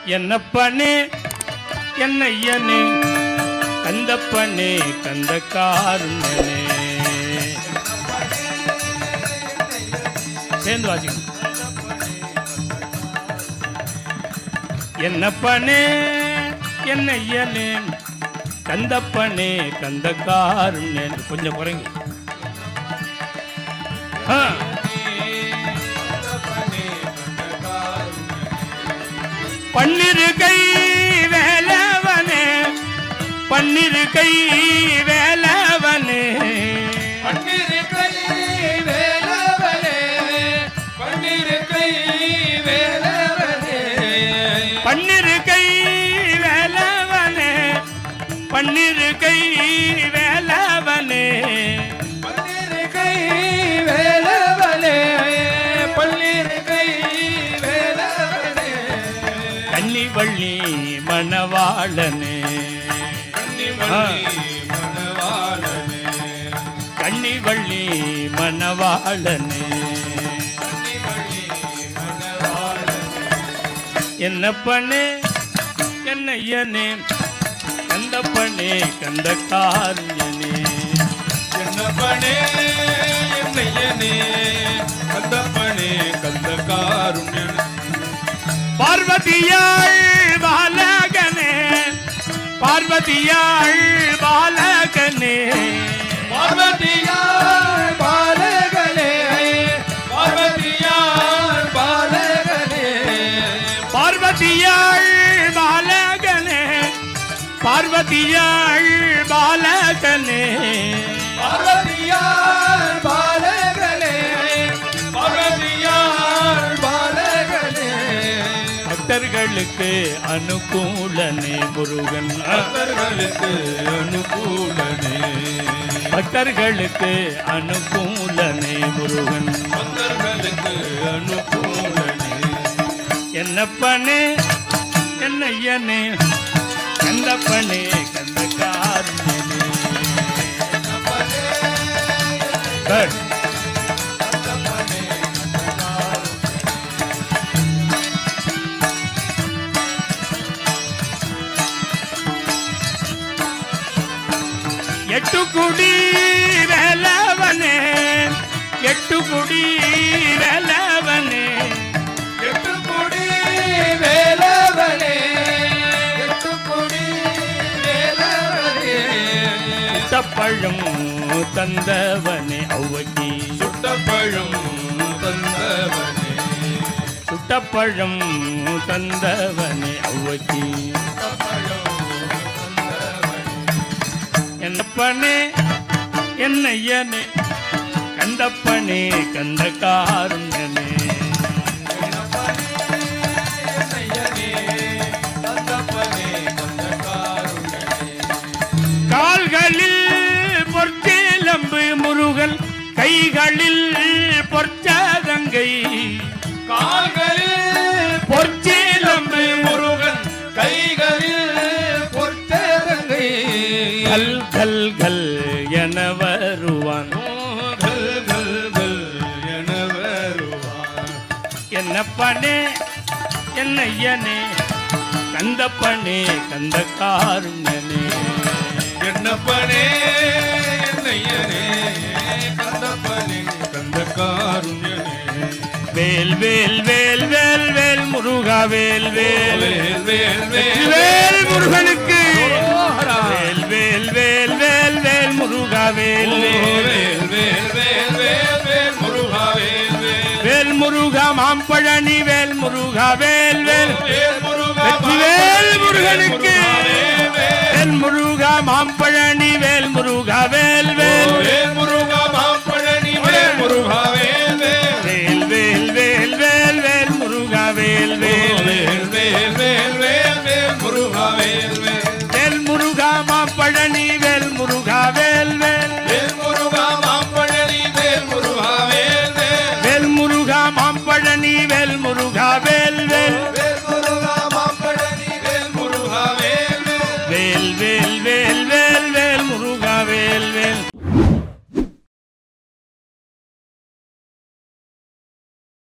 என்னப்பனே என்னையனே கந்தப்பனே கந்த காருண்ணனே சேர்ந்து வாசிக்கணும் என்னப்பனே என்னையனே கந்தப்பனே கந்த காருண்ணே கொஞ்சம் குறைங்க ஆ. பன்னிரு கை வேலவனே பன்னிரு கை வேலவனே பன்னிருக்கை வேலவனே பன்னிருக்கை வேலவனே பன்னிரு கை வேலவனே பன்னிரு கை வேலவனே பன்னிருக்கை வேலவனே பன்னிருக்கை வேலவனே கன்னிவள்ளி மணவாளனே கன்னிமணி மணவாளனே கன்னிவள்ளி மணவாளனே கன்னிமணி மணவாளனே என்னப்பனே என்னையனே கந்தப்பனே கந்த காருண்யனே என்னப்பனே என்னையனே கந்தப்பனே கந்த காருண்யனே பார்வதியாள் பாலகனே பார்வதியாள் பாலகனே பார்வதியார் பாலகனே பார்வதியார் பாலகனே பார்வதியாள் பாலகனே பார்வதியாள் பாலகனே பார்வதியார் பாலகனே பார்வதியார் பாலகனே பக்தர்களுக்கு அனுகூலனே முருகன் பக்தர்களுக்கு அனுகூலனே பக்தர்களுக்கு அனுகூலனே முருகன் பக்தர்களுக்கு அனுகூலனே என்னப்பனே என்னையனே கந்தப்பனே கந்த காருண்யனே Good. எட்டு குடி வேலவனே எட்டு குடி வேலவனே எட்டுக்குடி வேலவனே எட்டுக்குடி வேலவனே சுட்டப்பழம் தந்தவனே ஔவகி சுட்டப்பழம் தந்தவனே சுட்டப்பழம் தந்தவனே ஔவகி என்னப்பனே என்னையனே கந்தப்பனே கந்த காருண்யனே என்னையனே தந்தப்பனே கந்த காருண்யனே கால்களில் பொற்சேலம்பு முருகன் கைகளில் பொற்சாதங்கை கால்களில் பொற்சீலம்பு முருகன் கைகளில் பொற்சேரங்கை கல் கல் கல் என வருவான் கல் கல் கல் என வருவான் என்னப்பனே என்னையனே கந்தப்பனே கந்த காருண்யனே என்னப்பனே என்னையனே கந்தப்பனே கந்த காருண்யனே வேல் வேல் வேல் வேல் வேல் முருகா வேல் வேல் வேல் வேல் வேல் வேல் முருகனுக்கு ஓஹரா. வேல் வேல் வேல் வேல் வேல் முருகா வேல் வேல் வேல் வேல் வேல் வேல் வேல் முருகா வேல் வேல் வேல் முருகா மாம்பழனி வேல் முருகா வேல் வேல் வேல் முருகா வெற்றி வேல் முருகனுக்கு வேல் வேல் வேல் முருகா மாம்பழனி வேல் முருகா வேல் வேல் வேல் முருகா மாப்பழனி வேல் முருகா வேல் வேல் வேல் வேல் வேல் வேல் வேல் முருகா வேல் வேல் வேல் வேல் வேல் வேல் வேல் முருகா வேல் வேல் வேல் முருகா மாம்பழனி வேல் முருகா வேல் வேல் வேல் முருகா மாப்பழனி வேல் முருகா வேல் வேல் வேல் முருகா மாம்பழனி வேல் முருகா வேல் வேல் வேல் முருகா மாப்பழனி வேல் முருகா வேல் வேல் வேல் வேல் வேல் வேல் வேல் முருகா வேல் வேல்